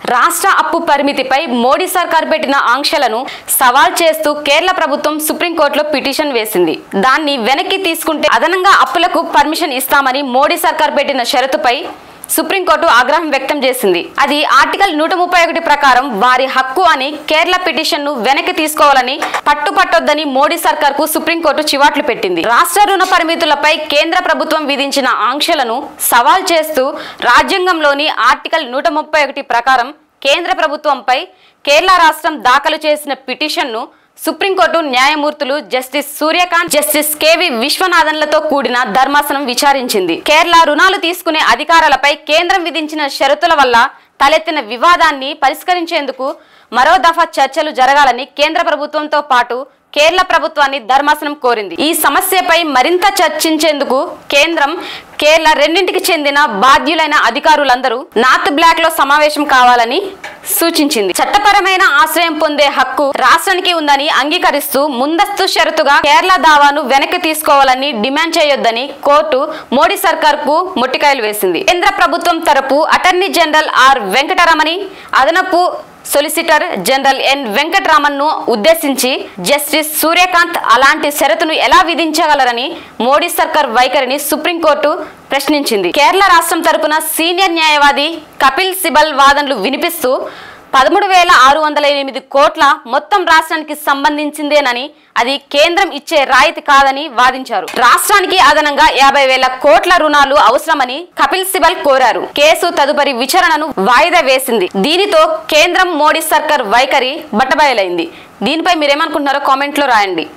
రాష్ట్ర అప్పు పరిమితిపై మోడీ సర్కార్ పెట్టిన ఆంక్షలను సవాల్ చేస్తూ కేరళ ప్రభుత్వం సుప్రీంకోర్టులో పిటిషన్ వేసింది దాన్ని వెనక్కి తీసుకుంటే అదనంగా అప్పులకు పర్మిషన్ ఇస్తామని మోడీ సర్కార్ పెట్టిన షరతుపై సుప్రీంకోర్టు ఆగ్రహం వ్యక్తం చేసింది అది ఆర్టికల్ నూట ముప్పై ఒకటి ప్రకారం వారి హక్కు అని కేరళ పిటిషన్ ను వెనక్కి తీసుకోవాలని పట్టుపట్టొద్దని మోడీ సర్కార్ కు సుప్రీంకోర్టు చివాట్లు పెట్టింది రాష్ట్ర రుణ పరిమితులపై కేంద్ర ప్రభుత్వం విధించిన ఆంక్షలను సవాల్ చేస్తూ రాజ్యాంగంలోని ఆర్టికల్ నూట ముప్పై ఒకటి ప్రకారం కేంద్ర ప్రభుత్వంపై కేరళ రాష్ట్రం దాఖలు చేసిన పిటిషన్ను సుప్రీంకోర్టు న్యాయమూర్తులు జస్టిస్ సూర్యకాంత్ జస్టిస్ కేవి విశ్వనాథన్లతో కూడిన ధర్మాసనం విచారించింది కేరళ రుణాలు తీసుకునే అధికారాలపై కేంద్రం విధించిన షరతుల వల్ల తలెత్తిన వివాదాన్ని పరిష్కరించేందుకు మరో దఫా చర్చలు జరగాలని కేంద్ర ప్రభుత్వంతో పాటు కేరళ ప్రభుత్వాన్ని ధర్మాసనం కోరింది ఈ సమస్యపై మరింత చర్చించేందుకు కేంద్రం కేరళ రెండింటికి చెందిన బాధ్యులైన అధికారులందరూ నార్త్ బ్లాక్ లో సమావేశం కావాలని సూచించింది చట్టపరమైన ఆశ్రయం పొందే హక్కు రాష్ట్రానికి ఉందని అంగీకరిస్తూ ముందస్తు షరతుగా కేరళ దావాను వెనక్కి తీసుకోవాలని డిమాండ్ చేయొద్దని కోర్టు మోడీ సర్కార్ కు మొట్టికాయలు వేసింది కేంద్ర ప్రభుత్వం తరపు అటార్నీ జనరల్ ఆర్ వెంకటరమణి అదనపు సొలిసిటర్ జనరల్ ఎన్ వెంకటరామన్ ను ఉద్దేశించి జస్టిస్ సూర్యకాంత్ అలాంటి షరతును ఎలా విధించగలరని మోడీ సర్కార్ వైఖరిని సుప్రీంకోర్టు ప్రశ్నించింది కేరళ రాష్ట్రం తరపున సీనియర్ న్యాయవాది కపిల్ సిబల్ వాదనలు వినిపిస్తూ పదమూడు వేల ఆరు వందల ఎనిమిది కోట్ల మొత్తం రాష్ట్రానికి సంబంధించిందేనని అది కేంద్రం ఇచ్చే రాయితీ కాదని వాదించారు రాష్ట్రానికి అదనంగా యాభై వేల కోట్ల రుణాలు అవసరమని కపిల్ సిబల్ కోరారు కేసు తదుపరి విచారణను వాయిదా వేసింది దీనితో కేంద్రం మోడీ సర్కార్ వైఖరి బట్టబయలైంది దీనిపై మీరేమనుకుంటున్నారో కామెంట్లో రాయండి